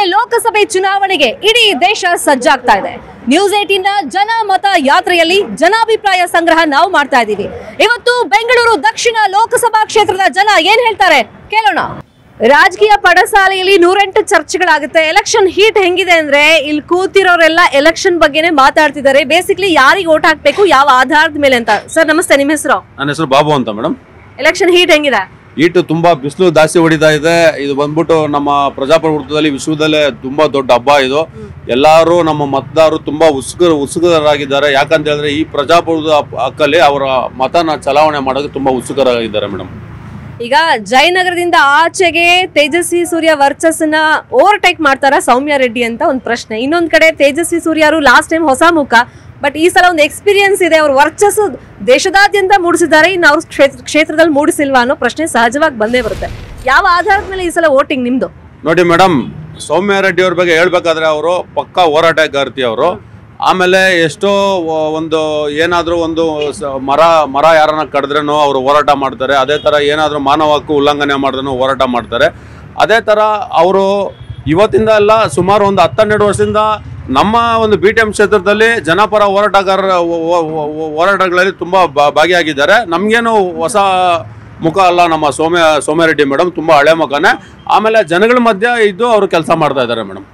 ಲೋಕಸಭೆ ಚುನಾವಣೆಗೆ ಇಡೀ ದೇಶ ಸಜ್ಜಾಗ್ತಾ ಇದೆ ನ್ಯೂಸ್ ಏಟೀನ್ ಜನ ಮತ ಯಾತ್ರೆಯಲ್ಲಿ ಜನಾಭಿಪ್ರಾಯ ಸಂಗ್ರಹ ನಾವು ಮಾಡ್ತಾ ಇದ್ದೀವಿ ಇವತ್ತು ಬೆಂಗಳೂರು ದಕ್ಷಿಣ ಲೋಕಸಭಾ ಕ್ಷೇತ್ರದ ಜನ ಏನ್ ಹೇಳ್ತಾರೆ ಕೇಳೋಣ ರಾಜಕೀಯ ಪಡಸಾಲೆಯಲ್ಲಿ ನೂರೆಂಟು ಚರ್ಚೆಗಳಾಗುತ್ತೆ ಎಲೆಕ್ಷನ್ ಹೀಟ್ ಹೆಂಗಿದೆ ಅಂದ್ರೆ ಇಲ್ಲಿ ಕೂತಿರೋರೆಲ್ಲ ಎಲೆಕ್ಷನ್ ಬಗ್ಗೆನೇ ಮಾತಾಡ್ತಿದ್ದಾರೆ ಬೇಸಿಕ್ಲಿ ಯಾರಿಗೆ ಓಟ್ ಹಾಕ್ಬೇಕು ಯಾವ ಆಧಾರದ ಮೇಲೆ ಅಂತ ಸರ್ ನಮಸ್ತೆ ನಿಮ್ಮ ಹೆಸರು ನನ್ನ ಹೆಸರು ಬಾಬು ಅಂತ ಮೇಡಮ್ ಎಲೆಕ್ಷನ್ ಹೀಟ್ ಹೆಂಗಿದೆ ಈಟು ತುಂಬಾ ಬಿಸಿಲು ಜಾಸ್ತಿ ಹೊಡಿತಾ ಇದೆ ಇದು ಬಂದ್ಬಿಟ್ಟು ನಮ್ಮ ಪ್ರಜಾಪ್ರಭುತ್ವದಲ್ಲಿ ವಿಶ್ವದಲ್ಲೇ ತುಂಬಾ ದೊಡ್ಡ ಹಬ್ಬ ಇದು ಎಲ್ಲರೂ ನಮ್ಮ ಮತದಾರರು ತುಂಬಾ ಉತ್ಸುಕ ಉತ್ಸುಕರಾಗಿದ್ದಾರೆ ಯಾಕಂತ ಹೇಳಿದ್ರೆ ಈ ಪ್ರಜಾಪ್ರಭುತ್ವ ಹಕ್- ಹಕ್ಕಲ್ಲಿ ಅವರ ಮತನ ಚಲಾವಣೆ ಮಾಡೋಕೆ ತುಂಬಾ ಉತ್ಸುಕರಾಗಿದ್ದಾರೆ ಮೇಡಮ್ ಈಗ ಜಯನಗರದಿಂದ ಆಚೆಗೆ ತೇಜಸ್ವಿ ಸೂರ್ಯ ವರ್ಚಸ್ಸನ್ನ ಓವರ್ಟೇಕ್ ಮಾಡ್ತಾರ ಸೌಮ್ಯ ರೆಡ್ಡಿ ಅಂತ ಒಂದು ಪ್ರಶ್ನೆ ಇನ್ನೊಂದ್ ಕಡೆ ತೇಜಸ್ವಿ ಸೂರ್ಯರು ಲಾಸ್ಟ್ ಟೈಮ್ ಹೊಸ ಮುಖ ಬಟ್ ಈ ಸಲ ಒಂದು ಎಕ್ಸ್ಪೀರಿಯನ್ಸ್ ಇದೆ ಅವ್ರ ವರ್ಚಸ್ಸು ದೇಶದಾದ್ಯಂತ ಮೂಡಿಸಿದ್ದಾರೆ ಇನ್ನು ಅವ್ರ ಕ್ಷೇತ್ರ ಕ್ಷೇತ್ರದಲ್ಲಿ ಮೂಡಿಸಿಲ್ವಾ ಅನ್ನೋ ಪ್ರಶ್ನೆ ಸಹಜವಾಗಿ ಬಂದೇ ಬರುತ್ತೆ ಯಾವ ಆಧಾರದ ಮೇಲೆ ಈ ಸಲ ವೋಟಿಂಗ್ ನಿಮ್ದು ನೋಡಿ ಮೇಡಮ್ ಸೌಮ್ಯ ರೆಡ್ಡಿ ಅವ್ರ ಬಗ್ಗೆ ಹೇಳ್ಬೇಕಾದ್ರೆ ಅವರು ಪಕ್ಕಾ ಹೋರಾಟಗಾರ್ತಿ ಅವರು ಆಮೇಲೆ ಎಷ್ಟೋ ಒ- ಒಂದು ಏನಾದರೂ ಒಂದು ಸ- ಮರ ಮರ ಯಾರನ್ನ ಕಡಿದ್ರೂ ಅವರು ಹೋರಾಟ ಮಾಡ್ತಾರೆ ಅದೇ ಥರ ಏನಾದರೂ ಮಾನವ ಹಕ್ಕು ಉಲ್ಲಂಘನೆ ಮಾಡಿದ್ರೂ ಹೋರಾಟ ಮಾಡ್ತಾರೆ ಅದೇ ಥರ ಅವರು ಇವತ್ತಿಂದ ಅಲ್ಲ ಸುಮಾರು ಒಂದು ಹತ್ತೆರಡು ವರ್ಷದಿಂದ ನಮ್ಮ ಒಂದು ಬಿ ಟಿ ಎಂ ಕ್ಷೇತ್ರದಲ್ಲಿ ಜನಪರ ಹೋರಾಟಗಾರರ ಹೋ- ಹೋ- ಹೋ- ಹೋರಾಟಗಳಲ್ಲಿ ತುಂಬ ಬಾ- ಭಾಗಿಯಾಗಿದ್ದಾರೆ ನಮಗೇನು ಹೊಸ ಮುಖ ಅಲ್ಲ ನಮ್ಮ ಸೌಮ್ಯ ಸೌಮ್ಯರೆಡ್ಡಿ ಮೇಡಮ್ ತುಂಬ ಹಳೆ ಮುಖನೇ ಆಮೇಲೆ ಜನಗಳ ಮಧ್ಯೆ ಇದ್ದು ಅವರು ಕೆಲಸ ಮಾಡ್ತಾ ಇದ್ದಾರೆ ಮೇಡಮ್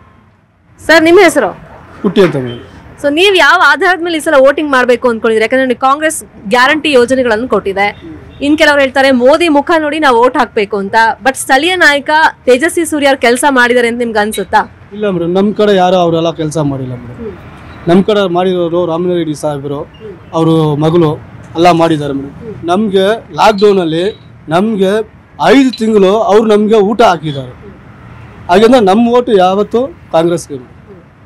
ಸರ್ ನಿಮ್ಮ ಹೆಸರು ಹುಟ್ಟಿ ಅಂತ ಮೇಡಮ್ ಸೊ ನೀವು ಯಾವ ಆಧಾರದ ಮೇಲೆ ಈ ಸಲ ವೋಟಿಂಗ್ ಮಾಡಬೇಕು ಅನ್ಕೊಂಡಿದ್ರೆ ಯಾಕಂದ್ರೆ ನೀವು ಕಾಂಗ್ರೆಸ್ ಗ್ಯಾರಂಟಿ ಯೋಜನೆಗಳನ್ನು ಕೊಟ್ಟಿದೆ ಇನ್ ಕೆಲವರು ಹೇಳ್ತಾರೆ ಮೋದಿ ಮುಖ ನೋಡಿ ನಾವು ವೋಟ್ ಹಾಕ್ಬೇಕು ಅಂತ ಬಟ್ ಸ್ಥಳೀಯ ನಾಯಕ ತೇಜಸ್ವಿ ಸೂರ್ಯ ಕೆಲಸ ಮಾಡಿದ್ದಾರೆ ಅಂತ ನಿಮ್ಗೆ ಅನ್ಸುತ್ತಾ ಇಲ್ಲ ಮೇಡಮ್ ನಮ್ಮ ಕಡೆ ಯಾರು ಅವರೆಲ್ಲ ಕೆಲಸ ಮಾಡಿಲ್ಲ ಮೇಡಮ್ ನಮ್ಮ ಕಡೆ ಮಾಡಿರೋರು ರಾಮನರೆಡ್ಡಿ ಸಾಹೇಬರು ಅವರು ಮಗಳು ಎಲ್ಲ ಮಾಡಿದ್ದಾರೆ ಮೇಡಮ್ ನಮಗೆ ಲಾಕ್ಡೌನಲ್ಲಿ ನಮಗೆ ಐದು ತಿಂಗಳು ಅವ್ರು ನಮಗೆ ಊಟ ಹಾಕಿದ್ದಾರೆ ಹಾಗೆಂದ್ರೆ ನಮ್ಮ ಓಟು ಯಾವತ್ತೂ ಕಾಂಗ್ರೆಸ್ಗೆ ಮೇಡಮ್.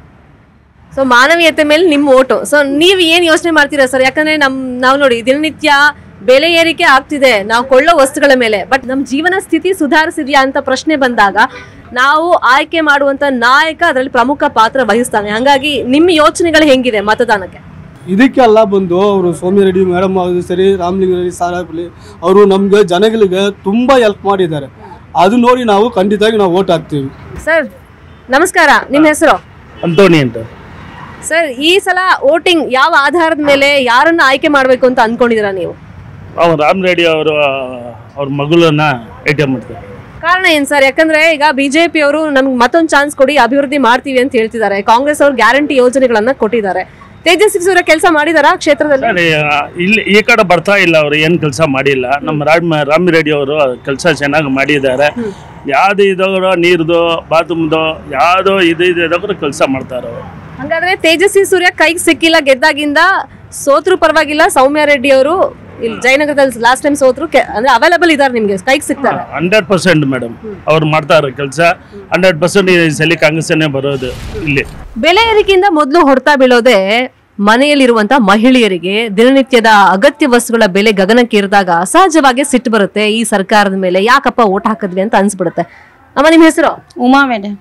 ಸೊ ಮಾನವೀಯತೆ ಮೇಲೆ ನಿಮ್ಮ ಓಟು ಸೊ ನೀವು ಏನ್ ಯೋಚನೆ ಮಾಡ್ತೀರಾ ಸರ್ ಯಾಕಂದ್ರೆ ನಮ್ ನಾವು ನೋಡಿ ದಿನನಿತ್ಯ ಬೆಲೆ ಏರಿಕೆ ಆಗ್ತಿದೆ ನಾವು ಕೊಳ್ಳೋ ವಸ್ತುಗಳ ಮೇಲೆ ಬಟ್ ನಮ್ಮ ಜೀವನ ಸ್ಥಿತಿ ಸುಧಾರಿಸಿದ್ಯಾ ಅಂತ ಪ್ರಶ್ನೆ ಬಂದಾಗ ನಾವು ಆಯ್ಕೆ ಮಾಡುವಂತ ನಾಯಕ ಅದರಲ್ಲಿ ಪ್ರಮುಖ ಪಾತ್ರ ವಹಿಸ್ತಾನೆ ಹಂಗಾಗಿ ನಿಮ್ಮ ಯೋಚನೆಗಳು ಹೆಂಗಿದೆ ಮತದಾನಕ್ಕೆ ಇದಕ್ಕೆಲ್ಲ ಬಂದು ಅವರು ಸೌಮ್ಯ ರೆಡ್ಡಿ ಮೇಡಮ್ ಆಗೋದು ಸರಿ ರಾಮಲಿಂಗ ರೆಡ್ಡಿ ಸಾರಾಪಲ್ಲಿ ಅವರು ನಮಗೆ ಜನಗಳಿಗೆ ತುಂಬ ಹೆಲ್ಪ್ ಮಾಡಿದ್ದಾರೆ ಅದು ನೋಡಿ ನಾವು ಖಂಡಿತವಾಗಿ ನಾವು ಓಟ್ ಹಾಕ್ತೀವಿ ಸರ್ ನಮಸ್ಕಾರ ನಿಮ್ಮ ಹೆಸರು ಅಂತೋಣಿ ಅಂತ ಸರ್ ಈ ಸಲ ವೋಟಿಂಗ್ ಯಾವ ಆಧಾರದ ಮೇಲೆ ಯಾರನ್ನ ಆಯ್ಕೆ ಮಾಡಬೇಕು ಅಂತ ಅನ್ಕೊಂಡಿದ್ದೀರಾ ನೀವು ಅವ್ರು ರಾಮ್ ರೆಡ್ಡಿ ಅವರು ಅವ್ರ ಮಗಳನ್ನ ಏಟಿ ಮಾಡ್ತಾರೆ ಕಾರಣ ಏನ್ ಸರ್ ಯಾಕಂದ್ರೆ ಈಗ ಬಿಜೆಪಿ ಅವರು ನಮ್ಗೆ ಮತ್ತೊಂದು ಚಾನ್ಸ್ ಕೊಡಿ ಅಭಿವೃದ್ಧಿ ಮಾಡ್ತೀವಿ ಅಂತ ಹೇಳ್ತಿದ್ದಾರೆ ಕಾಂಗ್ರೆಸ್ ಅವರು ಗ್ಯಾರಂಟಿ ಯೋಜನೆಗಳನ್ನ ಕೊಟ್ಟಿದ್ದಾರೆ ತೇಜಸ್ವಿ ಸೂರ್ಯ ಕೆಲಸ ಮಾಡಿದಾರಾ ಕ್ಷೇತ್ರದಲ್ಲಿ ಸರಿ ಆ, ಇಲ್ಲಿ ಈ ಕಡೆ ಬರ್ತಾ ಇಲ್ಲ ಅವರು ಏನು ಕೆಲಸ ಮಾಡಿಲ್ಲ ನಮ್ಮ ರಾಮ್ ರಾಮ್ ರೆಡ್ಡಿ ಅವರು ಕೆಲಸ ಚೆನ್ನಾಗಿ ಮಾಡಿದ್ದಾರೆ ಯಾವ್ದು ಇದಾಗ್ರೋ ನೀರ್ದು ಬಾತ್ರೂಮ್ದು ಯಾವುದೋ ಇದು ಇದು ಇದಾಗ್ರೂ ಕೆಲಸ ಮಾಡ್ತಾರೆ ಅವರು ಹಂಗಾದ್ರೆ ತೇಜಸ್ವಿ ಸೂರ್ಯ ಕೈಗೆ ಸಿಕ್ಕಿಲ್ಲ ಗೆದ್ದಾಗಿಂದ ಸೋತ್ರು ಪರವಾಗಿಲ್ಲ ಸೌಮ್ಯ ರೆಡ್ಡಿ ಅವರು ಇಲ್ಲಿ ಜಯನಗರದಲ್ಲಿ ಲಾಸ್ಟ್ ಟೈಮ್ ಸೋತ್ರು ಕೆ- ಅಂದ್ರೆ ಅವೈಲಬಲ್ ಇದಾರೆ ನಿಮ್ಗೆ ಕೈಗೆ ಸಿಗ್ತಾರೆ ಹಂಡ್ರೆಡ್ ಪರ್ಸೆಂಟ್ ಮೇಡಮ್ ಅವ್ರು ಮಾಡ್ತಾರೆ ಕೆಲಸ ಹಂಡ್ರೆಡ್ ಪರ್ಸೆಂಟ್ ಈ ಸಲ ಕಾಂಗ್ರೆಸ್ಸನ್ನೇ ಬರೋದು ಇಲ್ಲಿ ಬೆಲೆ ಏರಿಕೆಯಿಂದ ಮೊದಲು ಹೊಡ್ತಾ ಬೀಳೋದೆ ಮನೆಯಲ್ಲಿರುವಂತ ಮಹಿಳೆಯರಿಗೆ ದಿನನಿತ್ಯದ ಅಗತ್ಯ ವಸ್ತುಗಳ ಬೆಲೆ ಗಗನಕ್ಕೇರಿದಾಗ ಸಹಜವಾಗಿ ಸಿಟ್ಟು ಬರುತ್ತೆ ಈ ಸರ್ಕಾರದ ಮೇಲೆ ಯಾಕಪ್ಪ ಓಟ್ ಹಾಕಿದ್ವಿ ಅಂತ ಅನ್ಸ್ಬಿಡುತ್ತೆ ಅಮ್ಮ ನಿಮ್ಮ ಹೆಸರು ಉಮಾ ಮೇಡಮ್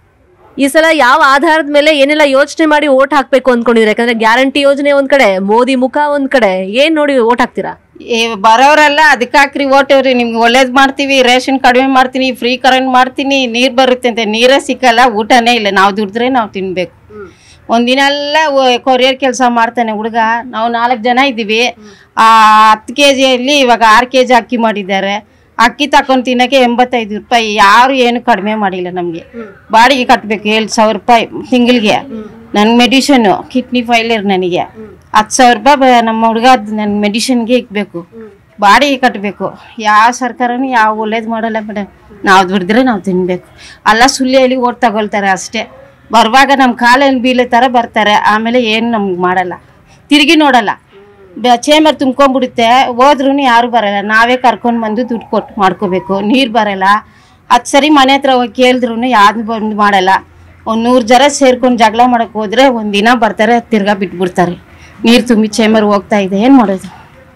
ಈ ಸಲ ಯಾವ ಆಧಾರದ ಮೇಲೆ ಏನೆಲ್ಲ ಯೋಚನೆ ಮಾಡಿ ಓಟ್ ಹಾಕ್ಬೇಕು ಅನ್ಕೊಂಡಿದ್ರೆ ಯಾಕಂದ್ರೆ ಗ್ಯಾರಂಟಿ ಯೋಜನೆ ಒಂದ್ ಕಡೆ ಮೋದಿ ಮುಖ ಒಂದ್ ಕಡೆ ಏನ್ ನೋಡಿ ಓಟ್ ಹಾಕ್ತೀರಾ ಈ ಬರೋರೆಲ್ಲ ಅದಕ್ಕೆ ಹಾಕ್ರಿ ಓಟೇವ್ರಿ ನಿಮ್ಗೆ ಒಳ್ಳೇದು ಮಾಡ್ತೀವಿ ರೇಷನ್ ಕಡಿಮೆ ಮಾಡ್ತೀನಿ ಫ್ರೀ ಕರೆಂಟ್ ಮಾಡ್ತೀನಿ ನೀರು ಬರುತ್ತೆ ಅಂತ ನೀರೇ ಸಿಕ್ಕಲ್ಲ ಊಟನೇ ಇಲ್ಲ ನಾವು ದುಡಿದ್ರೆ ನಾವು ತಿನ್ಬೇಕು ಒಂದಿನ ಎಲ್ಲ ಕೊರಿಯರ್ ಕೆಲಸ ಮಾಡ್ತಾನೆ ಹುಡುಗ ನಾವು ನಾಲ್ಕು ಜನ ಇದ್ದೀವಿ ಆ ಹತ್ತು ಕೆ ಜಿಯಲ್ಲಿ ಇವಾಗ ಆರು ಕೆ ಜಿ ಅಕ್ಕಿ ಮಾಡಿದ್ದಾರೆ ಅಕ್ಕಿ ತಕೊಂಡು ತಿನ್ನಕ್ಕೆ ಎಂಬತ್ತೈದು ರೂಪಾಯಿ ಯಾರು ಏನು ಕಡಿಮೆ ಮಾಡಿಲ್ಲ ನಮಗೆ ಬಾಡಿಗೆ ಕಟ್ಟಬೇಕು ಏಳು ಸಾವಿರ ರೂಪಾಯಿ ತಿಂಗಳಿಗೆ ನನ್ನ ಮೆಡಿಷನ್ನು ಕಿಡ್ನಿ ಫೈಲರ್ ನನಗೆ ಹತ್ತು ಸಾವಿರ ರೂಪಾಯಿ ಬ- ನಮ್ಮ ಹುಡುಗ ನನ್ನ ಮೆಡಿಷನ್ಗೆ ಇಕ್ಬೇಕು ಬಾಡಿಗೆ ಕಟ್ಟಬೇಕು ಯಾವ ಸರ್ಕಾರನೂ ಯಾವ ಒಳ್ಳೇದು ಮಾಡಲ್ಲ ಮೇಡಮ್ ನಾವು ದುಡಿದ್ರೆ ನಾವು ತಿನ್ಬೇಕು ಅಲ್ಲ ಸುಳ್ಳಿಯಲ್ಲಿ ಓಟ್ ತಗೊಳ್ತಾರೆ ಅಷ್ಟೇ ಬರುವಾಗ ನಮ್ಮ ಕಾಲಲ್ಲಿ ಬೀಳೋ ಥರ ಬರ್ತಾರೆ ಆಮೇಲೆ ಏನು ನಮ್ಗೆ ಮಾಡಲ್ಲ ತಿರುಗಿ ನೋಡಲ್ಲ ಬ- ಚೇಂಬರ್ ತುಂಬ್ಕೊಂಡ್ಬಿಡುತ್ತೆ ಹೋದ್ರೂ ಯಾರು ಬರಲ್ಲ ನಾವೇ ಕರ್ಕೊಂಡು ಬಂದು ದುಡ್ಡು ಕೊಟ್ಟು ಮಾಡ್ಕೋಬೇಕು ನೀರು ಬರಲ್ಲ ಹತ್ತು ಸರಿ ಮನೆ ಹತ್ರ ಹೋಗಿ ಕೇಳಿದ್ರು ಯಾವ್ದು ಬಂದು ಮಾಡಲ್ಲ ಒಂದು ನೂರು ಜನ ಸೇರ್ಕೊಂಡು ಜಗಳ ಮಾಡಕ್ಕೆ ಹೋದ್ರೆ ಒಂದಿನ ಬರ್ತಾರೆ ತಿರ್ಗಾ ಬಿಟ್ಬಿಡ್ತಾರೆ ನೀರು ತುಂಬಿ ಚೇಂಬರ್ ಹೋಗ್ತಾ ಇದೆ ಏನು ಮಾಡೋದು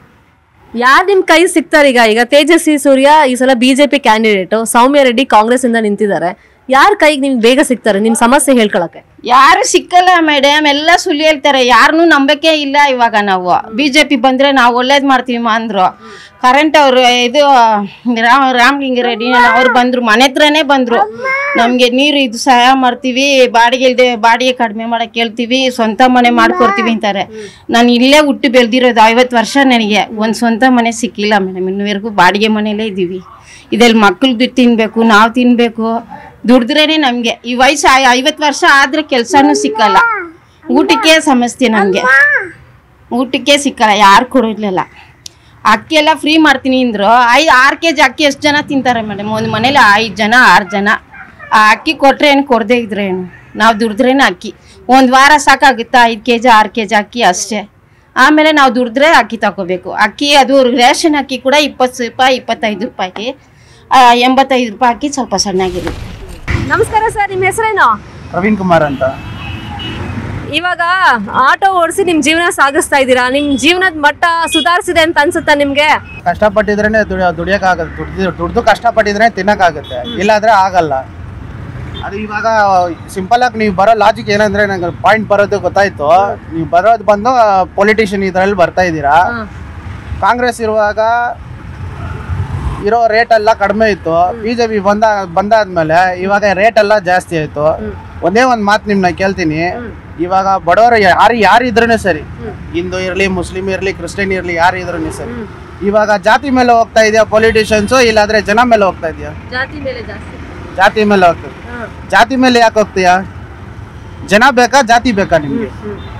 ಯಾರು ನಿಮ್ ಕೈ ಸಿಗ್ತಾರೆ ಈಗ ಈಗ ತೇಜಸ್ವಿ ಸೂರ್ಯ ಈ ಸಲ ಬಿಜೆಪಿ ಕ್ಯಾಂಡಿಡೇಟ್ ಸೌಮ್ಯ ರೆಡ್ಡಿ ಕಾಂಗ್ರೆಸ್ ಇಂದ ನಿಂತಿದ್ದಾರೆ ಯಾರ ಕೈಗೆ ನಿಮ್ಗೆ ಬೇಗ ಸಿಗ್ತಾರೆ ನಿಮ್ ಸಮಸ್ಯೆ ಹೇಳ್ಕೊಳಕ್ಕೆ ಯಾರು ಸಿಕ್ಕಲ್ಲ ಮೇಡಮ್ ಎಲ್ಲ ಸುಳ್ಳು ಹೇಳ್ತಾರೆ ಯಾರನ್ನೂ ನಂಬಕ್ಕೆ ಇಲ್ಲ ಇವಾಗ ನಾವು ಬಿಜೆಪಿ ಬಂದ್ರೆ ನಾವು ಒಳ್ಳೇದ್ ಮಾಡ್ತೀವಿ ಮಾ ಅಂದ್ರು ಕರೆಂಟ್ ಅವರು ಇದು ರಾಮ್ ರಾಮಲಿಂಗ ರೆಡ್ಡಿ ಅವ್ರು ಬಂದ್ರು ಮನೆ ಹತ್ರನೇ ಬಂದ್ರು ನಮ್ಗೆ ನೀರು ಇದು ಸಹಾಯ ಮಾಡ್ತೀವಿ ಬಾಡಿಗೆ ಇಲ್ದೆ ಬಾಡಿಗೆ ಕಡಿಮೆ ಮಾಡಕ್ ಹೇಳ್ತೀವಿ ಸ್ವಂತ ಮನೆ ಮಾಡ್ಕೊಡ್ತೀವಿ ಅಂತಾರೆ ನಾನು ಇಲ್ಲೇ ಹುಟ್ಟು ಬೆಳೆದಿರೋದು ಐವತ್ತು ವರ್ಷ ನನಗೆ ಒಂದು ಸ್ವಂತ ಮನೆ ಸಿಕ್ಕಿಲ್ಲ ಮೇಡಮ್ ಇನ್ನುವರೆಗೂ ಬಾಡಿಗೆ ಮನೆಯಲ್ಲೇ ಇದ್ದೀವಿ ಇದರಲ್ಲಿ ಮಕ್ಳು ತಿನ್ಬೇಕು ನಾವು ತಿನ್ಬೇಕು ದುಡಿದ್ರೇನೆ ನಮಗೆ ಈ ವಯಸ್ಸು ಐವತ್ತು ವರ್ಷ ಆದ್ರೆ ಕೆಲಸನೂ ಸಿಕ್ಕಲ್ಲ ಊಟಕ್ಕೆ ಸಮಸ್ಯೆ ನಮಗೆ ಊಟಕ್ಕೆ ಸಿಕ್ಕಲ್ಲ ಯಾರು ಕೊಡೋದಿಲ್ಲ ಅಕ್ಕಿ ಎಲ್ಲ ಫ್ರೀ ಮಾಡ್ತೀನಿ ಅಂದ್ರು ಐದು ಆರು ಕೆ ಜಿ ಅಕ್ಕಿ ಎಷ್ಟು ಜನ ತಿಂತಾರೆ ಮೇಡಮ್ ಒಂದು ಮನೇಲಿ ಐದು ಜನ ಆರು ಜನ ಆ ಅಕ್ಕಿ ಕೊಟ್ಟರೆ ಏನು ಕೊಡದೇ ಇದ್ರೆ ಏನು ನಾವು ದುಡಿದ್ರೇನೆ ಅಕ್ಕಿ ಒಂದು ವಾರ ಸಾಕಾಗುತ್ತಾ ಐದು ಕೆ ಜಿ ಆರು ಕೆ ಜಿ ಅಕ್ಕಿ ಅಷ್ಟೇ ಆಮೇಲೆ ನಾವು ದುಡಿದ್ರೆ ಅಕ್ಕಿ ತಗೋಬೇಕು ಅಕ್ಕಿ ಅದು ರೇಷನ್ ಅಕ್ಕಿ ಕೂಡ ಇಪ್ಪತ್ತು ರೂಪಾಯಿ ಇಪ್ಪತ್ತೈದು ರೂಪಾಯಿ ಆ, ಎಂಬತ್ತೈದು ರೂಪಾಯಿ ಅಕ್ಕಿ ಸ್ವಲ್ಪ ಸಣ್ಣಗಿರುತ್ತೆ ನಮಸ್ಕಾರ ಸರ್ ನಿಮ್ಮ ಹೆಸರೇನು ಪ್ರವೀಣ್ ಕುಮಾರ್ ಅಂತ ಇವಾಗ ಆಟೋ ಓಡಿಸಿ ನಿಮ್ ಜೀವನ ಸಾಗಿಸ್ತಾ ಇದ್ದೀರಾ ನಿಮ್ ಜೀವನದ ಮಟ್ಟ ಸುಧಾರಿಸಿದೆ ಅಂತ ಅನ್ಸುತ್ತಾ ನಿಮ್ಗೆ ಕಷ್ಟಪಟ್ಟಿದ್ರೇನೆ ದುಡಿಯೋ ದುಡಿಯೋಕ್ಕಾಗತ್ತೆ ದುಡ್ದು ದುಡ್ದು ಕಷ್ಟಪಟ್ಟಿದ್ರೆ ತಿನ್ನಕ್ಕಾಗುತ್ತೆ ಇಲ್ಲಾಂದ್ರೆ ಆಗಲ್ಲ ಅದು ಇವಾಗ ಸಿಂಪಲ್ ಆಗಿ ನೀವು ಬರೋ ಲಾಜಿಕ್ ಏನಂದ್ರೆ ನಂಗೆ ಪಾಯಿಂಟ್ ಬರೋದು ಗೊತ್ತಾಯ್ತು ನೀವು ಬರೋದು ಬಂದು ಪೊಲಿಟಿಷಿಯನ್ ಇದರಲ್ಲಿ ಬರ್ತಾ ಇದ್ದೀರಾ ಕಾಂಗ್ರೆಸ್ ಇರುವಾಗ ಇರೋ ರೇಟ್ ಎಲ್ಲ ಕಡಿಮೆ ಇತ್ತು ಬಿಜೆಪಿ ಬಂದ ಬಂದಾದ್ಮೇಲೆ ಇವಾಗ ರೇಟ್ ಎಲ್ಲ ಜಾಸ್ತಿ ಆಯ್ತು ಒಂದೇ ಒಂದು ಮಾತು ನಿಮ್ನ ಕೇಳ್ತೀನಿ ಇವಾಗ ಬಡವರು ಯಾರು ಯಾರು ಇದ್ರೂ ಸರಿ ಹಿಂದೂ ಇರಲಿ ಮುಸ್ಲಿಂ ಇರಲಿ ಕ್ರಿಸ್ಟಿಯನ್ ಇರಲಿ ಯಾರು ಇದ್ರೂ ಸರಿ ಇವಾಗ ಜಾತಿ ಮೇಲೆ ಹೋಗ್ತಾ ಇದೆಯಾ ಪೊಲಿಟಿಷಿಯನ್ಸು ಇಲ್ಲಾಂದ್ರೆ ಜನ ಮೇಲೆ ಹೋಗ್ತಾ ಇದೆಯಾ ಜಾತಿ ಮೇಲೆ ಜಾಸ್ತಿ ಜಾತಿ ಮೇಲೆ ಹೋಗ್ತದೆ ಜಾತಿ ಮೇಲೆ ಯಾಕೆ ಹೋಗ್ತೀಯಾ ಜನ ಬೇಕಾ ಜಾತಿ ಬೇಕಾ ನಿಮ್ಗೆ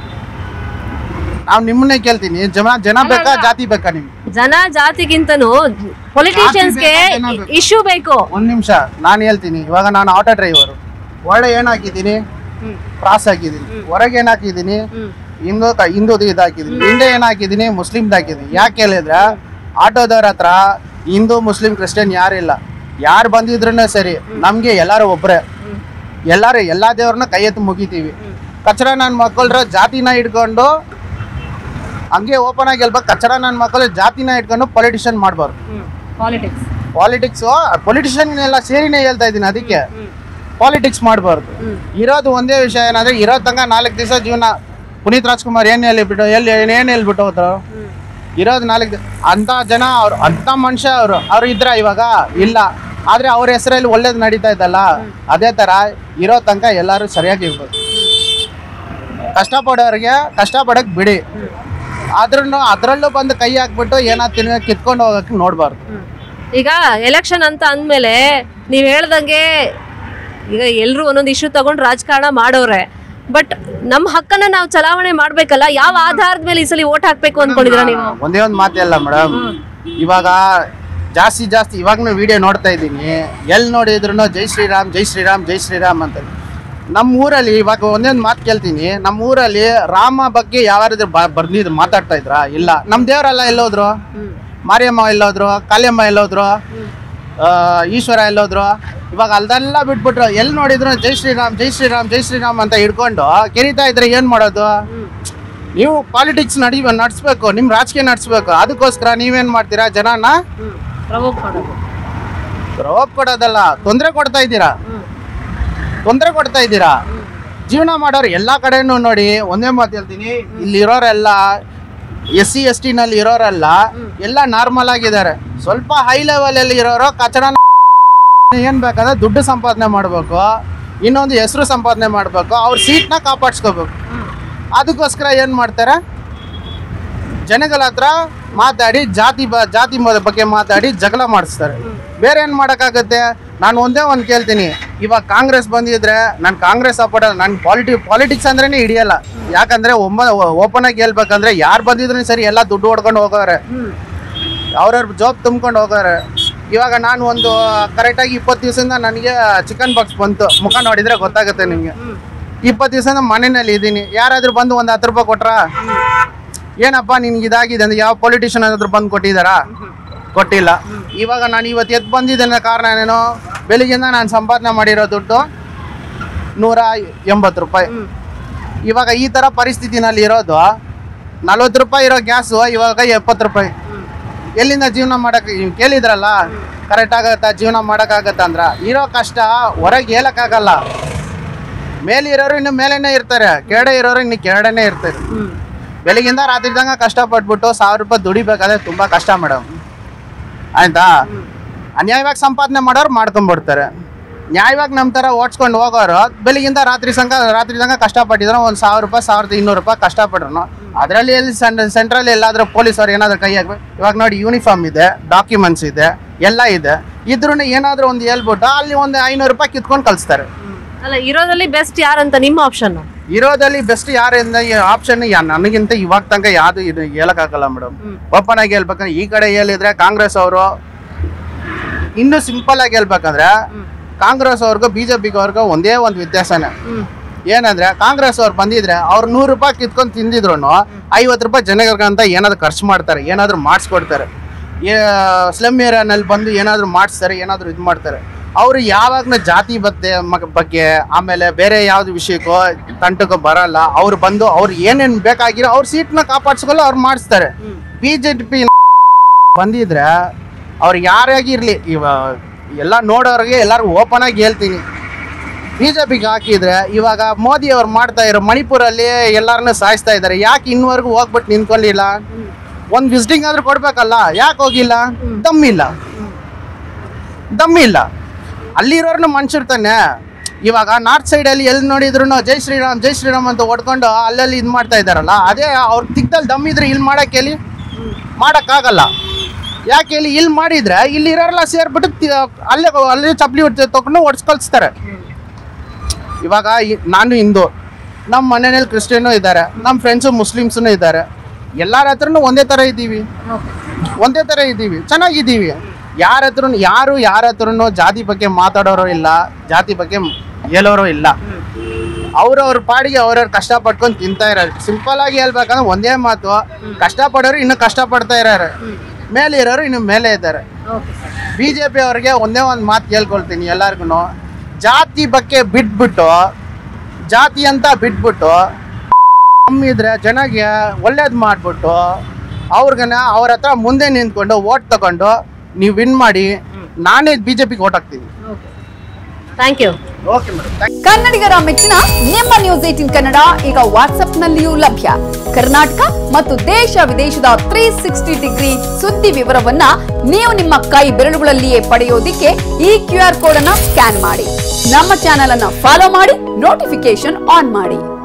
ನಾವು ನಿಮ್ಮನ್ನೇ ಕೇಳ್ತೀನಿ ಜನ ಜನ ಬೇಕಾ ಜಾತಿ ಬೇಕಾ ನಿಮ್ಗೆ ಜನ ಜಾತಿಗಿಂತನೂ ಪೊಲಿಟಿಷಿಯನ್ಸ್ಗೆ ಜಾತಿ ಬೇಕಾ, ಜನ ಬೇಕಾ? ಇಶ್ಯೂ ಬೇಕು ಒಂದ್ ನಿಮಿಷ ನಾನು ಹೇಳ್ತೀನಿ ಇವಾಗ ನಾನು ಆಟೋ ಡ್ರೈವರು ಒಳ್ಳೆ ಏನ್ ಹಾಕಿದ್ದೀನಿ ಕ್ರಾಸ್ ಹಾಕಿದ್ದೀನಿ ಹೊರಗೆ ಏನ್ ಹಾಕಿದ್ದೀನಿ ಹಿಂದೂ ಕ- ಹಿಂದೂದು ಇದು ಹಾಕಿದ್ದೀನಿ ಹಿಂದೆ ಏನ್ ಹಾಕಿದ್ದೀನಿ ಮುಸ್ಲಿಮ್ದು ಹಾಕಿದ್ದೀನಿ ಯಾಕೆ ಹೇಳಿದ್ರೆ ಆಟೋದವ್ರ ಹತ್ರ ಹಿಂದೂ ಮುಸ್ಲಿಂ ಕ್ರಿಸ್ಟಿಯನ್ ಯಾರಿಲ್ಲ ಯಾರು ಬಂದಿದ್ರು ಸರಿ ನಮ್ಗೆ ಎಲ್ಲಾರು ಒಬ್ರೆ ಎಲ್ಲಾರು ಎಲ್ಲಾ ದೇವ್ರನ್ನ ಕೈ ಎತ್ತು ಮುಗಿತೀವಿ ಕಚರ ನನ್ನ ಮಕ್ಕಳ್ರ ಜಾತಿನ ಇಟ್ಕೊಂಡು ಹಂಗೆ ಓಪನ್ ಆಗಿ ಹೇಳ್ಬೇಕು ಕಚರ ನನ್ನ ಮಕ್ಕಳು ಜಾತಿನ ಇಟ್ಕೊಂಡು ಪೊಲಿಟಿಷಿಯನ್ ಮಾಡ್ಬಾರ್ದು ಪಾಲಿಟಿಕ್ಸ್ ಪಾಲಿಟಿಕ್ಸ್ ಪೊಲಿಟಿಷಿಯನ್ ಎಲ್ಲ ಸೇರಿನೇ ಹೇಳ್ತಾ ಇದ್ದೀನಿ ಅದಕ್ಕೆ ಪಾಲಿಟಿಕ್ಸ್ ಮಾಡಬಾರ್ದು ಇರೋದು ಒಂದೇ ವಿಷಯ ಏನಂದ್ರೆ ಇರೋ ತನಕ ನಾಲ್ಕು ದಿವಸ ಜೀವನ ಪುನೀತ್ ರಾಜ್ಕುಮಾರ್ ಏನ್ ಹೇಳಿಬಿಟ್ಟು ಎಲ್ಲಿ ಏನ್ ಹೇಳ್ಬಿಟ್ಟು ಹೋದ್ರು ಇರೋದು ನಾಲ್ಕು ದಿ- ಅಂತ ಜನ ಅವ್ರು ಅಂತ ಮನುಷ್ಯ ಅವರು ಅವ್ರು ಇದ್ರ ಇವಾಗ ಇಲ್ಲ ಆದ್ರೆ ಅವ್ರ ಹೆಸರಲ್ಲಿ ಒಳ್ಳೇದು ನಡೀತಾ ಇದ್ದಲ್ಲ ಅದೇ ತರ ಇರೋ ತನಕ ಎಲ್ಲರೂ ಸರಿಯಾಗಿ ಇರ್ಬೇಕು ಕಷ್ಟಪಡೋರಿಗೆ ಕಷ್ಟಪಡಕ್ ಬಿಡಿ ಆದ್ರೂ ಅದ್ರಲ್ಲೂ ಬಂದು ಕೈ ಹಾಕ್ಬಿಟ್ಟು ಏನಾದ್ರು ತಿನ್ನ ಕಿತ್ಕೊಂಡು ಹೋಗಕ್ಕೆ ನೋಡ್ಬಾರ್ದು ಈಗ ಎಲೆಕ್ಷನ್ ಅಂತ ಅಂದ್ಮೇಲೆ ನೀವ್ ಹೇಳ್ದಂಗೆ ಈಗ ಎಲ್ರು ಒಂದೊಂದು ಇಶ್ಯೂ ತಗೊಂಡು ರಾಜಕಾರಣ ಮಾಡೋರೆ ಬಟ್ ನಮ್ಮ ಹಕ್ಕನ್ನ ನಾವು ಚಲಾವಣೆ ಮಾಡ್ಬೇಕಲ್ಲ ಯಾವ ಆಧಾರದ ಮೇಲೆ ಈ ಸಲ ಓಟ್ ಹಾಕ್ಬೇಕು ಅನ್ಕೊಂಡಿದೀರಾ ನೀವು ಒಂದೇ ಒಂದು ಮಾತೇ ಅಲ್ಲ ಮೇಡಮ್ ಇವಾಗ ಜಾಸ್ತಿ ಜಾಸ್ತಿ ಇವಾಗನೂ ವಿಡಿಯೋ ನೋಡ್ತಾ ಇದ್ದೀನಿ ಎಲ್ಲಿ ನೋಡಿದ್ರು ಜೈ ಶ್ರೀರಾಮ್ ಜೈ ಶ್ರೀರಾಮ್ ಜೈ ಶ್ರೀರಾಮ್ ಅಂತ ನಮ್ಮ ಊರಲ್ಲಿ ಇವಾಗ ಒಂದೊಂದು ಮಾತು ಕೇಳ್ತೀನಿ ನಮ್ಮ ಊರಲ್ಲಿ ರಾಮ ಬಗ್ಗೆ ಯಾವಾರಾದ್ರೂ ಬ ಬರ್ದಿದ್ದು ಮಾತಾಡ್ತಾ ಇದ್ರಾ ಇಲ್ಲ ನಮ್ಮ ದೇವರೆಲ್ಲ ಎಲ್ಲೋದ್ರು ಮಾರಿಯಮ್ಮ ಎಲ್ಲೋದ್ರು ಕಾಳಿಯಮ್ಮ ಎಲ್ಲೋದ್ರು ಆ, ಈಶ್ವರ ಎಲ್ಲೋದ್ರು ಇವಾಗ ಅಲ್ದೆಲ್ಲ ಬಿಟ್ಬಿಟ್ರು ಎಲ್ಲಿ ನೋಡಿದ್ರು ಜೈ ಶ್ರೀರಾಮ್ ಜೈ ಶ್ರೀರಾಮ್ ಜೈ ಶ್ರೀರಾಮ್ ಅಂತ ಹಿಡ್ಕೊಂಡು ಕೆರಿತಾ ಇದ್ರೆ ಏನು ಮಾಡೋದು ನೀವು ಪಾಲಿಟಿಕ್ಸ್ ನಡಿ ನಡೆಸ್ಬೇಕು ನಿಮ್ಮ ರಾಜಕೀಯ ನಡೆಸ್ಬೇಕು ಅದಕ್ಕೋಸ್ಕರ ನೀವೇನ್ ಮಾಡ್ತೀರಾ ಜನನ ಪ್ರವೋಕ್ ಮಾಡೋದು ರೋಪ್ ಕೊಡೋದಲ್ಲ ತೊಂದರೆ ಕೊಡ್ತಾ ಇದ್ದೀರಾ ತೊಂದರೆ ಕೊಡ್ತಾ ಇದ್ದೀರಾ ಜೀವನ ಮಾಡೋರು ಎಲ್ಲ ಕಡೆನೂ ನೋಡಿ ಒಂದೇ ಮಾತು ಹೇಳ್ತೀನಿ ಇಲ್ಲಿರೋರೆಲ್ಲ ಎಸ್ ಸಿ ಎಸ್ ಟಿನಲ್ಲಿ ಇರೋರೆಲ್ಲ ಎಲ್ಲ ನಾರ್ಮಲ್ ಆಗಿದ್ದಾರೆ ಸ್ವಲ್ಪ ಹೈ ಲೆವೆಲಲ್ಲಿ ಇರೋರು ಕಚಡ ಏನ್ ಬೇಕಂದ್ರೆ ದುಡ್ಡು ಸಂಪಾದನೆ ಮಾಡಬೇಕು ಇನ್ನೊಂದು ಹೆಸರು ಸಂಪಾದನೆ ಮಾಡಬೇಕು ಅವ್ರ ಸೀಟ್ನ ಕಾಪಾಡ್ಸ್ಕೋಬೇಕು ಅದಕ್ಕೋಸ್ಕರ ಏನು ಮಾಡ್ತಾರೆ ಜನಗಳ ಹತ್ರ ಮಾತಾಡಿ ಜಾತಿ ಬ ಜಾತಿ ಮ- ಬಗ್ಗೆ ಮಾತಾಡಿ ಜಗಳ ಮಾಡಿಸ್ತಾರೆ ಬೇರೆ ಏನು ಮಾಡೋಕ್ಕಾಗುತ್ತೆ ನಾನು ಒಂದೇ ಒಂದು ಕೇಳ್ತೀನಿ ಇವಾಗ ಕಾಂಗ್ರೆಸ್ ಬಂದಿದ್ರೆ ನಾನು ಕಾಂಗ್ರೆಸ್ ಸಪೋರ್ಟ್ ನಾನು ಪಾಲಿಟಿ ಪಾಲಿಟಿಕ್ಸ್ ಅಂದ್ರೇನೆ ಹಿಡಿಯಲ್ಲ ಯಾಕಂದ್ರೆ ಒಮ್ಮ ಓಪನ್ ಆಗಿ ಹೇಳ್ಬೇಕಂದ್ರೆ ಯಾರು ಬಂದಿದ್ರು ಸರಿ ಎಲ್ಲ ದುಡ್ಡು ಹೊಡ್ಕೊಂಡು ಹೋಗೋರೆ ಅವ್ರವ್ರ ಜಾಬ್ ತುಂಬ್ಕೊಂಡು ಹೋಗೋರೆ ಇವಾಗ ನಾನು ಒಂದು ಕರೆಕ್ಟಾಗಿ ಇಪ್ಪತ್ತು ದಿವಸದಿಂದ ನನಗೆ ಚಿಕನ್ ಬಾಕ್ಸ್ ಬಂತು ಮುಖ ನೋಡಿದ್ರೆ ಗೊತ್ತಾಗುತ್ತೆ ನಿಮಗೆ ಇಪ್ಪತ್ತು ದಿವಸದಿಂದ ಮನೆಯಲ್ಲಿ ಇದ್ದೀನಿ ಯಾರಾದ್ರೂ ಬಂದು ಒಂದು ಹತ್ತು ರೂಪಾಯಿ ಕೊಟ್ರಾ ಏನಪ್ಪ ನಿನ್ಗೆ ಇದಾಗಿದೆ ಅಂದ್ರೆ ಯಾವ ಪೊಲಿಟಿಷಿಯನ್ ಏನಾದ್ರು ಬಂದು ಕೊಟ್ಟಿದ್ದಾರಾ ಕೊಟ್ಟಿಲ್ಲ ಇವಾಗ ನಾನು ಇವತ್ತು ಎದ್ದು ಬಂದಿದ್ದೇನೆ ಕಾರಣ ಏನೇನು ಬೆಳಿಗ್ಗೆಯಿಂದ ನಾನು ಸಂಪಾದನೆ ಮಾಡಿರೋ ದುಡ್ಡು ನೂರ ಎಂಬತ್ತು ರೂಪಾಯಿ ಇವಾಗ ಈ ಥರ ಪರಿಸ್ಥಿತಿನಲ್ಲಿ ಇರೋದು ನಲ್ವತ್ತು ರೂಪಾಯಿ ಇರೋ ಗ್ಯಾಸು ಇವಾಗ ಎಪ್ಪತ್ತು ರೂಪಾಯಿ ಎಲ್ಲಿಂದ ಜೀವನ ಮಾಡಕ್ಕೆ ನೀವು ಕೇಳಿದ್ರಲ್ಲ ಕರೆಕ್ಟ್ ಆಗತ್ತಾ ಜೀವನ ಮಾಡೋಕ್ಕಾಗತ್ತಾ ಅಂದ್ರ ಇರೋ ಕಷ್ಟ ಹೊರಗೆ ಹೇಳಕ್ಕಾಗಲ್ಲ ಮೇಲೆ ಇರೋರು ಇನ್ನು ಮೇಲೇನೆ ಇರ್ತಾರೆ ಕೆಳಗಡೆ ಇರೋರು ಇನ್ನು ಕೆಳಗಡೆನೆ ಇರ್ತಾರೆ ಬೆಳಗಿಂದ ರಾತ್ರಿ ತನಕ ಕಷ್ಟಪಟ್ಬಿಟ್ಟು ಸಾವಿರ ರೂಪಾಯಿ ದುಡಿಬೇಕಾದ್ರೆ ತುಂಬಾ ಕಷ್ಟ ಮೇಡಮ್ ಆಯ್ತಾ ಅನ್ಯಾಯವಾಗಿ ಸಂಪಾದನೆ ಮಾಡೋರು ಮಾಡ್ಕೊಂಡ್ಬಿಡ್ತಾರೆ ನ್ಯಾಯವಾಗಿ ನಮ್ಮ ಥರ ಓಡಿಸ್ಕೊಂಡು ಹೋಗೋರು ಬೆಳಗಿಂದ ರಾತ್ರಿ ಸಂಕ ರಾತ್ರಿ ತನಕ ಕಷ್ಟಪಟ್ಟಿದ್ರು ಒಂದು ಸಾವಿರ ರೂಪಾಯಿ ಸಾವಿರದ ಇನ್ನೂರು ರೂಪಾಯಿ ಕಷ್ಟಪಟ್ರು ಅದರಲ್ಲಿ ಎಲ್ಲಿ ಸೆಂಟ್ರಲ್ ಎಲ್ಲಾದರೂ ಪೊಲೀಸವ್ರು ಏನಾದರೂ ಕೈ ಹಾಕ್ಬೇಕು ಇವಾಗ ನೋಡಿ ಯೂನಿಫಾರ್ಮ್ ಇದೆ ಡಾಕ್ಯುಮೆಂಟ್ಸ್ ಇದೆ ಎಲ್ಲ ಇದೆ ಇದ್ರೂ ಏನಾದರೂ ಒಂದು ಹೇಳ್ಬಿಟ್ಟು ಅಲ್ಲಿ ಒಂದು ಐನೂರು ರೂಪಾಯಿ ಕಿತ್ಕೊಂಡು ಕಳಿಸ್ತಾರೆ ಅಲ್ಲ ಇರೋದ್ರಲ್ಲಿ ಬೆಸ್ಟ್ ಯಾರಂತ ನಿಮ್ಮ ಆಪ್ಷನ್ ಇರೋದಲ್ಲಿ ಬೆಸ್ಟ್ ಯಾರಿಂದ ಆಪ್ಷನ್ ನನಗಿಂತ ಇವಾಗ ತನಕ ಯಾವ್ದು ಇದು ಹೇಳಕ್ಕಾಗಲ್ಲ ಮೇಡಮ್ ಓಪನ್ ಆಗಿ ಹೇಳ್ಬೇಕಂದ್ರೆ ಈ ಕಡೆ ಹೇಳಿದ್ರೆ ಕಾಂಗ್ರೆಸ್ ಅವರು ಇನ್ನು ಸಿಂಪಲ್ ಆಗಿ ಹೇಳ್ಬೇಕಂದ್ರೆ ಕಾಂಗ್ರೆಸ್ ಅವ್ರಿಗೂ ಬಿಜೆಪಿಗೆ ಅವ್ರಿಗೂ ಒಂದೇ ಒಂದು ವ್ಯತ್ಯಾಸನೇ ಏನಂದ್ರೆ ಕಾಂಗ್ರೆಸ್ ಅವ್ರು ಬಂದಿದ್ರೆ ಅವ್ರು ನೂರು ರೂಪಾಯಿ ಕಿತ್ಕೊಂಡು ತಿಂದಿದ್ರು ಐವತ್ತು ರೂಪಾಯಿ ಜನಗಂತ ಏನಾದ್ರು ಖರ್ಚು ಮಾಡ್ತಾರೆ ಏನಾದ್ರು ಮಾಡಿಸ್ಕೊಡ್ತಾರೆ ಸ್ಲಮ್ ಏರಿಯಾನಲ್ಲಿ ಬಂದು ಏನಾದ್ರು ಮಾಡಿಸ್ತಾರೆ ಏನಾದ್ರು ಇದು ಮಾಡ್ತಾರೆ ಅವರು ಯಾವಾಗ್ಲೂ ಜಾತಿ ಬಗ್ಗೆ ಮಗ- ಬಗ್ಗೆ ಆಮೇಲೆ ಬೇರೆ ಯಾವ್ದು ವಿಷಯಕ್ಕೋ ತಂಟಕ್ಕೋ ಬರಲ್ಲ ಅವ್ರು ಬಂದು ಅವ್ರು ಏನೇನು ಬೇಕಾಗಿರೋ ಅವ್ರ ಸೀಟ್ನ ಕಾಪಾಡ್ಸ್ಕೊಳ್ಳೋ ಅವ್ರು ಮಾಡಿಸ್ತಾರೆ ಬಿ ಜೆ ಪಿ ಬಂದಿದ್ರೆ ಅವ್ರು ಯಾರಾಗಿರ್ಲಿ ಇವ ಎಲ್ಲ ನೋಡೋರಿಗೆ ಎಲ್ಲರಿಗೂ ಓಪನ್ ಆಗಿ ಹೇಳ್ತೀನಿ ಬಿ ಜೆ ಪಿಗೆ ಹಾಕಿದ್ರೆ ಇವಾಗ ಮೋದಿ ಅವ್ರು ಮಾಡ್ತಾ ಇರೋ ಮಣಿಪುರಲ್ಲಿ ಎಲ್ಲರನ್ನೂ ಸಾಯಿಸ್ತಾ ಇದ್ದಾರೆ ಯಾಕೆ ಇನ್ನುವರೆಗೂ ಹೋಗ್ಬಿಟ್ಟು ನಿಂತ್ಕೊಂಡಿಲ್ಲ ಒಂದು ವಿಸಿಟಿಂಗ್ ಆದ್ರೂ ಕೊಡ್ಬೇಕಲ್ಲ ಯಾಕೆ ಹೋಗಿಲ್ಲ ದಮ್ಮಿಲ್ಲ ದಮ್ಮಿಲ್ಲ ಅಲ್ಲಿರೋರ್ನು ಮನುಷ್ಯರು ತಾನೆ ಇವಾಗ ನಾರ್ತ್ ಸೈಡಲ್ಲಿ ಎಲ್ಲಿ ನೋಡಿದ್ರು ಜೈ ಶ್ರೀರಾಮ್ ಜೈ ಶ್ರೀರಾಮ್ ಅಂತ ಹೊಡ್ಕೊಂಡು ಅಲ್ಲಲ್ಲಿ ಇದು ಮಾಡ್ತಾ ಇದ್ದಾರಲ್ಲ ಅದೇ ಅವ್ರ ತಿಕ್ದಲ್ಲಿ ದಮ್ ಇದ್ರೆ ಇಲ್ಲಿ ಮಾಡಕ್ಕೆ ಹೇಳಿ ಮಾಡೋಕ್ಕಾಗಲ್ಲ ಯಾಕೆ ಹೇಳಿ ಇಲ್ಲಿ ಮಾಡಿದ್ರೆ ಇಲ್ಲಿ ಇರೋರೆಲ್ಲ ಸೇರ್ಬಿಟ್ಟು ತಿ- ಅಲ್ಲೇ ಅಲ್ಲೇ ಚಪ್ಪಲಿ ಹೊಡ್ತ ತಗೊಂಡು ಹೊಡ್ಸ್ ಕಳಿಸ್ತಾರೆ ಇವಾಗ ಈ- ನಾನು ಹಿಂದೂ ನಮ್ಮ ಮನೆಯಲ್ಲಿ ಕ್ರಿಶ್ಚಿಯನು ಇದ್ದಾರೆ ನಮ್ಮ ಫ್ರೆಂಡ್ಸು ಮುಸ್ಲಿಮ್ಸೂ ಇದ್ದಾರೆ ಎಲ್ಲರ ಹತ್ರನೂ ಒಂದೇ ಥರ ಇದ್ದೀವಿ ಒಂದೇ ಥರ ಇದ್ದೀವಿ ಚೆನ್ನಾಗಿದ್ದೀವಿ ಯಾರ ಹತ್ರ ಯಾರು ಯಾರ ಹತ್ರನೂ ಜಾತಿ ಬಗ್ಗೆ ಮಾತಾಡೋರು ಇಲ್ಲ ಜಾತಿ ಬಗ್ಗೆ ಹೇಳೋರು ಇಲ್ಲ ಅವ್ರವ್ರ ಪಾಡಿಗೆ ಅವ್ರವ್ರ ಕಷ್ಟ ಪಟ್ಕೊಂಡು ತಿಂತಾ ಇರೋರು ಸಿಂಪಲ್ ಆಗಿ ಹೇಳ್ಬೇಕಂದ್ರೆ ಒಂದೇ ಮಾತು ಕಷ್ಟಪಡೋರು ಇನ್ನೂ ಕಷ್ಟಪಡ್ತಾ ಇರೋರು ಮೇಲೆ ಇರೋರು ಇನ್ನು ಮೇಲೆ ಇದ್ದಾರೆ ಬಿ ಜೆ ಪಿ ಅವ್ರಿಗೆ ಒಂದೇ ಒಂದು ಮಾತು ಕೇಳ್ಕೊಳ್ತೀನಿ ಎಲ್ಲರಿಗೂ ಜಾತಿ ಬಗ್ಗೆ ಬಿಟ್ಬಿಟ್ಟು ಜಾತಿ ಅಂತ ಬಿಟ್ಬಿಟ್ಟು ಕಮ್ಮಿದ್ರೆ ಜನಗೆ ಒಳ್ಳೇದು ಮಾಡಿಬಿಟ್ಟು ಅವ್ರಿಗನ ಅವ್ರ ಹತ್ರ ಮುಂದೆ ನಿಂತ್ಕೊಂಡು ಓಟ್ ತಗೊಂಡು ನೀವು ವಿನ್ ಮಾಡಿ ನಾನೇ ಬಿ ಜೆ ಪಿಗೆ ಓಟ್ ಹಾಕ್ತೀನಿ ಥ್ಯಾಂಕ್ ಯು ಓಕೆ ಮೇಡಮ್ ಕನ್ನಡಿಗರ ಮೆಚ್ಚಿನ ನಿಮ್ಮ ನ್ಯೂಸ್ ಏಟಿನ್ ಕನ್ನಡ ಈಗ ವಾಟ್ಸ್ಆಪ್ನಲ್ಲಿಯೂ ಲಭ್ಯ ಕರ್ನಾಟಕ ಮತ್ತು ದೇಶ ವಿದೇಶದ ತ್ರೀ ಸಿಕ್ಸ್ಟಿ ಡಿಗ್ರಿ ಸುದ್ದಿ ವಿವರವನ್ನ ನೀವು ನಿಮ್ಮ ಕೈ ಬೆರಳುಗಳಲ್ಲಿಯೇ ಪಡೆಯೋದಿಕ್ಕೆ ಈ ಕ್ಯೂ ಆರ್ ಕೋಡ್ ಅನ್ನ ಸ್ಕ್ಯಾನ್ ಮಾಡಿ ನಮ್ಮ ಚಾನೆಲ್ ಅನ್ನ ಫಾಲೋ ಮಾಡಿ ನೋಟಿಫಿಕೇಶನ್ ಆನ್ ಮಾಡಿ